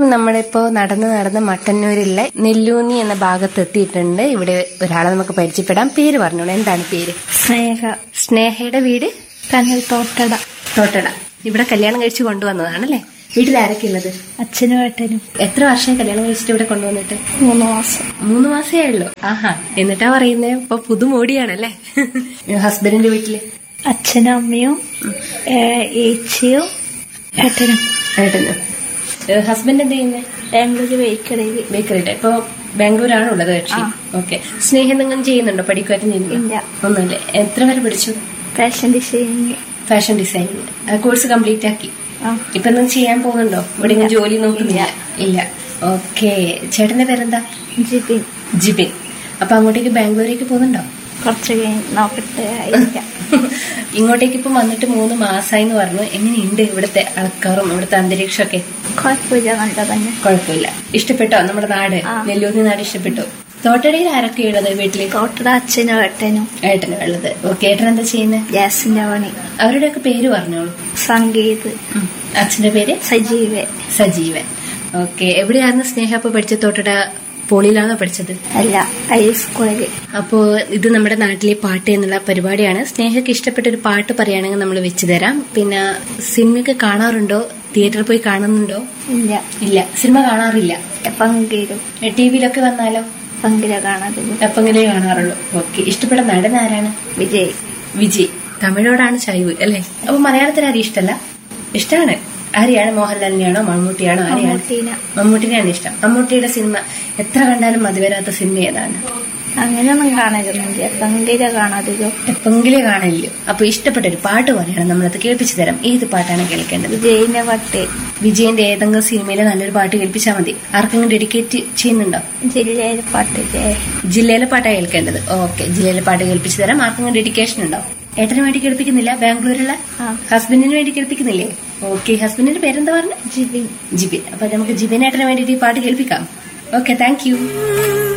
നമ്മളിപ്പോ നടന്ന് നടന്ന് മട്ടന്നൂരിലെ നെല്ലൂന്നി എന്ന ഭാഗത്ത് എത്തിയിട്ടുണ്ട് ഇവിടെ ഒരാളെ നമുക്ക് പരിചയപ്പെടാം പേര് പറഞ്ഞോളൂ എന്താണ് പേര് സ്നേഹ സ്നേഹയുടെ വീട് കനൽ തോട്ടട തോട്ടട ഇവിടെ കല്യാണം കഴിച്ച് കൊണ്ടുവന്നതാണല്ലേ വീട്ടിൽ ആരൊക്കെ ഉള്ളത് അച്ഛനും ഏട്ടനും എത്ര വർഷം കല്യാണം കഴിച്ചിട്ട് ഇവിടെ കൊണ്ടുവന്നിട്ട് മൂന്ന് മാസം മൂന്ന് മാസേ ഉള്ളൂ ആഹാ എന്നിട്ടാ പറയുന്നേ ഇപ്പൊ പുതുമോടിയാണല്ലേ ഹസ്ബൻഡിന്റെ വീട്ടില് അച്ഛനും അമ്മയും ഏ, ഏച്ചിയും ഏട്ടനും ഏട്ടന് ഹസ്ബൻഡ് എന്ത് ചെയ്യുന്നേ ബാംഗ്ലൂർ ബേക്കറിയിൽ ബേക്കറിയുടെ ഇപ്പൊ ബാംഗ്ലൂരാണ് ഉള്ളത് കക്ഷി ഓക്കെ സ്നേഹം എന്തെങ്കിലും ചെയ്യുന്നുണ്ടോ പഠിക്കുവാറ്റും ഇല്ല. ചെയ്യുന്നില്ല ഒന്നുമില്ല എത്ര വരെ പഠിച്ചു fashion designing fashion designing course complete ആക്കി ആ ഇപ്പൊ എന്തെങ്കിലും ചെയ്യാൻ പോകുന്നുണ്ടോ ഇവിടെ ഇല്ല. ജോലി നോക്കുന്നില്ല ഇല്ല ഓക്കെ ചേട്ടന്റെ പേരെന്താ ജിബിൻ ജിബിൻ അപ്പൊ അങ്ങോട്ടേക്ക് ബാംഗ്ലൂരേക്ക് പോകുന്നുണ്ടോ കുറച്ച് കഴിഞ്ഞ് നോക്കട്ടെ ആയിരിക്കാം ഇങ്ങോട്ടേക്ക് ഇപ്പം വന്നിട്ട് മൂന്ന് മാസമായി എന്ന് പറഞ്ഞു എങ്ങനെയുണ്ട് ഇവിടുത്തെ ആൾക്കാരും ഇവിടുത്തെ അന്തരീക്ഷമൊക്കെ കുഴപ്പമില്ല നല്ല തന്നെ കുഴപ്പമില്ല ഇഷ്ടപ്പെട്ടോ നമ്മുടെ നാട് ആ. നെല്ലൂരി നാട് ഇഷ്ടപ്പെട്ടു തോട്ടടയിൽ ആരൊക്കെ ഉള്ളത് വീട്ടില് തോട്ടട അച്ഛനും ഏട്ടനും ഏട്ടന് ഉള്ളത് ഓക്കെ ഏട്ടൻ എന്താ ചെയ്യുന്നത് ഗ്യാസിന്റെ പണി അവരുടെയൊക്കെ പേര് പറഞ്ഞോളൂ സംഗീത് ഉം. അച്ഛന്റെ പേര് സജീവ സജീവൻ ഓക്കെ എവിടെയായിരുന്നു സ്നേഹ അപ്പൊ പഠിച്ച തോട്ടട പോളിയിലാണോ പഠിച്ചത് അല്ല ഹൈസ്കൂളിൽ അപ്പോ ഇത് നമ്മുടെ നാട്ടിലെ പാട്ട് എന്നുള്ള പരിപാടിയാണ് സ്നേഹയ്ക്ക് ഇഷ്ടപ്പെട്ട ഒരു പാട്ട് പറയുകയാണെങ്കിൽ നമ്മൾ വെച്ചു തരാം പിന്നെ സിനിമയൊക്കെ കാണാറുണ്ടോ തിയേറ്ററിൽ പോയി കാണുന്നുണ്ടോ ഇല്ല ഇല്ല സിനിമ കാണാറില്ല പങ്കിലും ടി വിയിലൊക്കെ വന്നാലോ പങ്കില കാണാതില്ല എപ്പെങ്കിലേ കാണാറുള്ളൂ ഓക്കെ ഇഷ്ടപ്പെട്ട നടൻ ആരാണ് വിജയ് വിജയ് തമിഴോടാണ് ചൈവ് അല്ലേ അപ്പൊ മലയാളത്തിൽ ആരും ഇഷ്ടമല്ല ഇഷ്ടമാണ് ആരെയാണ് മോഹൻലാലിനെയാണോ മമ്മൂട്ടിയാണോ ആരെയാണ് മമ്മൂട്ടീന മമ്മൂട്ടിനെയാണ് ഇഷ്ടം മമ്മൂട്ടിയുടെ സിനിമ എത്ര കണ്ടാലും മതി വരാത്ത സിനിമ ഏതാണ് അങ്ങനെയൊന്നും കാണരുന്നില്ല പങ്കില കാണാതില്ലോ എപ്പെങ്കിലേ കാണില്ലയോ അപ്പൊ ഇഷ്ടപ്പെട്ട ഒരു പാട്ട് പറയണം നമ്മളത് കേൾപ്പിച്ചു തരാം ഏത് പാട്ടാണ് കേൾക്കേണ്ടത് വിജയിന്റെ പട്ട് വിജയന്റെ ഏതെങ്കിലും സിനിമയിലെ നല്ലൊരു പാട്ട് കേൾപ്പിച്ചാൽ മതി ആർക്കെങ്കിലും ഡെഡിക്കേറ്റ് ചെയ്യുന്നുണ്ടോ ജില്ലയിലെ പാട്ടില്ലേ ജില്ലയിലെ പാട്ടാണ് കേൾക്കേണ്ടത് ഓക്കെ ജില്ലയിലെ പാട്ട് കേൾപ്പിച്ചു തരാം ആർക്കെങ്കിലും ഡെഡിക്കേഷൻ ഉണ്ടോ ഏട്ടന് വേണ്ടി കേൾപ്പിക്കുന്നില്ല ബാംഗ്ലൂരിലുള്ള ആ ഹസ്ബൻഡിന് വേണ്ടി കേൾപ്പിക്കുന്നില്ലേ ഓക്കെ ഹസ്ബൻഡിന്റെ പേരെന്താ പറഞ്ഞു ജിബിൻ ജിബിൻ അപ്പൊ നമുക്ക് ജിബിൻ ഏട്ടന് വേണ്ടിയിട്ട് ഈ പാട്ട് കേൾപ്പിക്കാം ഓക്കെ താങ്ക് യു